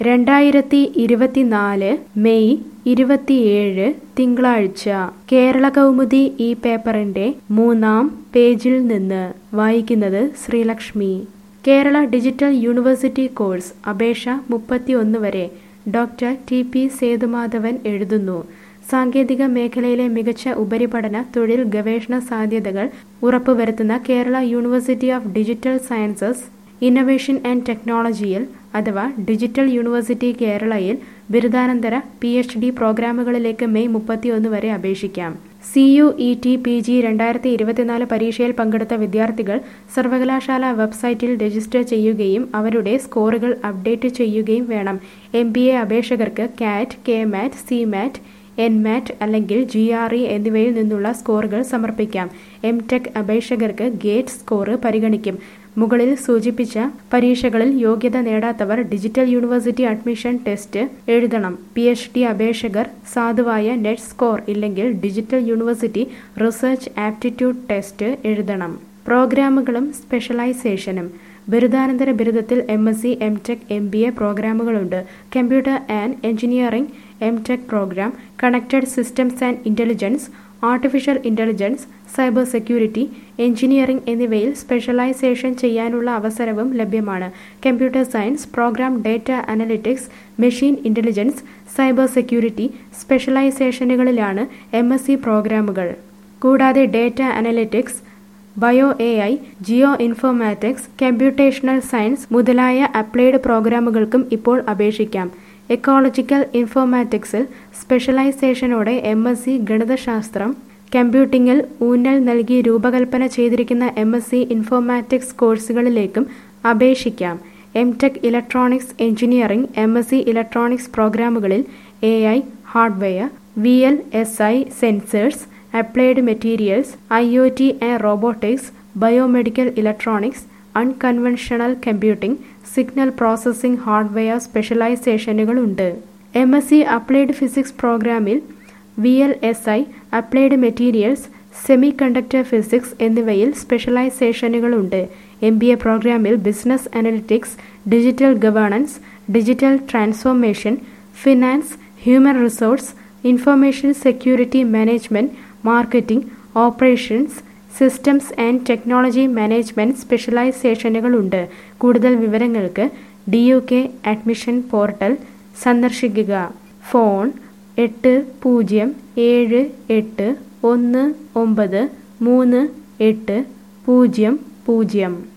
രണ്ടായിരത്തി ഇരുപത്തിനാല് മെയ് ഇരുപത്തിയേഴ് തിങ്കളാഴ്ച കേരള കൗമുദി ഈ പേപ്പറിന്റെ മൂന്നാം പേജിൽ നിന്ന് വായിക്കുന്നത് Sreelakshmi Kerala digital university course അപേക്ഷ മുപ്പത്തിയൊന്ന് വരെ ഡോക്ടർ ടി പി സേതുമാധവൻ എഴുതുന്നു സാങ്കേതിക മേഖലയിലെ മികച്ച ഉപരിപഠന തൊഴിൽ ഗവേഷണ സാധ്യതകൾ ഉറപ്പുവരുത്തുന്ന Kerala university of digital sciences innovation and ടെക്നോളജിയിൽ അഥവാ ഡിജിറ്റൽ യൂണിവേഴ്സിറ്റി കേരളയിൽ ബിരുദാനന്തര പി എച്ച് ഡി പ്രോഗ്രാമുകളിലേക്ക് മെയ് മുപ്പത്തിയൊന്ന് വരെ അപേക്ഷിക്കാം C U E T P G രണ്ടായിരത്തി ഇരുപത്തിനാല് പരീക്ഷയിൽ പങ്കെടുത്ത വിദ്യാർത്ഥികൾ സർവകലാശാല വെബ്സൈറ്റിൽ രജിസ്റ്റർ ചെയ്യുകയും അവരുടെ സ്കോറുകൾ അപ്ഡേറ്റ് ചെയ്യുകയും വേണം എം ബി എ അപേക്ഷകർക്ക് CAT K MAT C MAT N MAT അല്ലെങ്കിൽ ജി ആർ ഇ എന്നിവയിൽ നിന്നുള്ള സ്കോറുകൾ സമർപ്പിക്കാം എം ടെക് അപേക്ഷകർക്ക് ഗേറ്റ് സ്കോർ പരിഗണിക്കും മുകളിൽ സൂചിപ്പിച്ച പരീക്ഷകളിൽ യോഗ്യത നേടാത്തവർ ഡിജിറ്റൽ യൂണിവേഴ്സിറ്റി അഡ്മിഷൻ ടെസ്റ്റ് എഴുതണം പി എച്ച് ഡി അപേക്ഷകർ സാധുവായ നെറ്റ് സ്കോർ ഇല്ലെങ്കിൽ digital university research aptitude test എഴുതണം പ്രോഗ്രാമുകളും സ്പെഷ്യലൈസേഷനും ബിരുദാനന്തര ബിരുദത്തിൽ M S C M tech M B A പ്രോഗ്രാമുകളുണ്ട് computer and engineering M tech programme connected systems and intelligence artificial intelligence cyber security engineering എന്നിവയിൽ സ്പെഷ്യലൈസേഷൻ ചെയ്യാനുള്ള അവസരവും ലഭ്യമാണ് computer science programme data analytics machine intelligence cyber security സ്പെഷ്യലൈസേഷനുകളിലാണ് M S C പ്രോഗ്രാമുകൾ കൂടാതെ data analytics bio A I geo informatics computational science മുതലായ applied പ്രോഗ്രാമുകൾക്കും ഇപ്പോൾ അപേക്ഷിക്കാം എക്കോളജിക്കൽ ഇൻഫോർമാറ്റിക്സിൽ സ്പെഷ്യലൈസേഷനോടെ എം എസ് സി ഗണിതശാസ്ത്രം കമ്പ്യൂട്ടിംഗിൽ ഊന്നൽ നൽകി രൂപകൽപ്പന ചെയ്തിരിക്കുന്ന എം എസ് സി ഇൻഫോർമാറ്റിക്സ് കോഴ്സുകളിലേക്കും അപേക്ഷിക്കാം M tech electronics engineering M S C electronics പ്രോഗ്രാമുകളിൽ A I hardware V L S I sensors applied materials I O T and robotics biomedical electronics unconventional computing signal processing hardware സ്പെഷ്യലൈസേഷനുകളുണ്ട് M S C applied physics പ്രോഗ്രാമിൽ V L S I applied materials semiconductor physics എന്നിവയിൽ സ്പെഷ്യലൈസേഷനുകളുണ്ട് M B A പ്രോഗ്രാമിൽ business analytics digital governance digital transformation finance human resource information security management marketing operations systems and technology management സ്പെഷ്യലൈസേഷനുകളുണ്ട് കൂടുതൽ വിവരങ്ങൾക്ക് D U K admission portal സന്ദർശിക്കുക phone എട്ട് പൂജ്യം ഏഴ് എട്ട് ഒന്ന് ഒമ്പത് മൂന്ന് എട്ട് പൂജ്യം പൂജ്യം